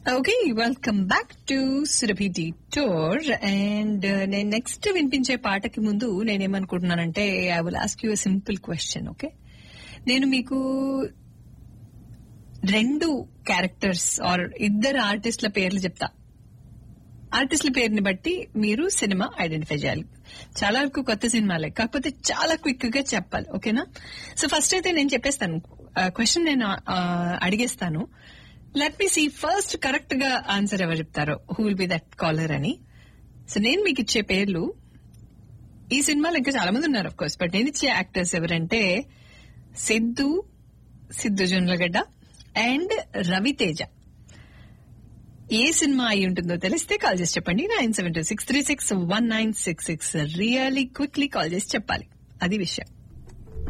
okay welcome back to Surabhi tour and నేను next వినిపించే పాటకి ముందు నేనేమనుకుంటున్నానంటే I will ask you simple question okay నేను మీకు రెండు క్యారెక్టర్స్ ఆర్ ఇద్దరు ఆర్టిస్టుల పేర్లు చెప్తా ఆర్టిస్టుల పేరుని బట్టి మీరు సినిమా ఐడెంటిఫై చేయాలి చాలా వరకు కొత్త సినిమాలే కాకపోతే చాలా క్విక్ గా చెప్పాలి ఓకేనా సో ఫస్ట్ అయితే నేను చెప్పేస్తాను క్వశ్చన్ నేను ఆ, అడిగేస్తాను let me see first correct గా ఆన్సర్ ఎవరు చెప్తారో who will be that caller అని సో నేను మీకు ఇచ్చే పేర్లు ఈ సినిమాలో ఇంకా చాలా మంది ఉన్నారు కోర్స్ బట్ నేను ఇచ్చే యాక్టర్స్ ఎవరంటే సిద్ధు సిద్ధు జొన్నలగడ్డ అండ్ రవితేజ ఏ సినిమా అయి ఉంటుందో తెలిస్తే కాల్ చేసి చెప్పండి nine seven two six three six one nine six six really quickly call చేసి చెప్పాలి అది విషయం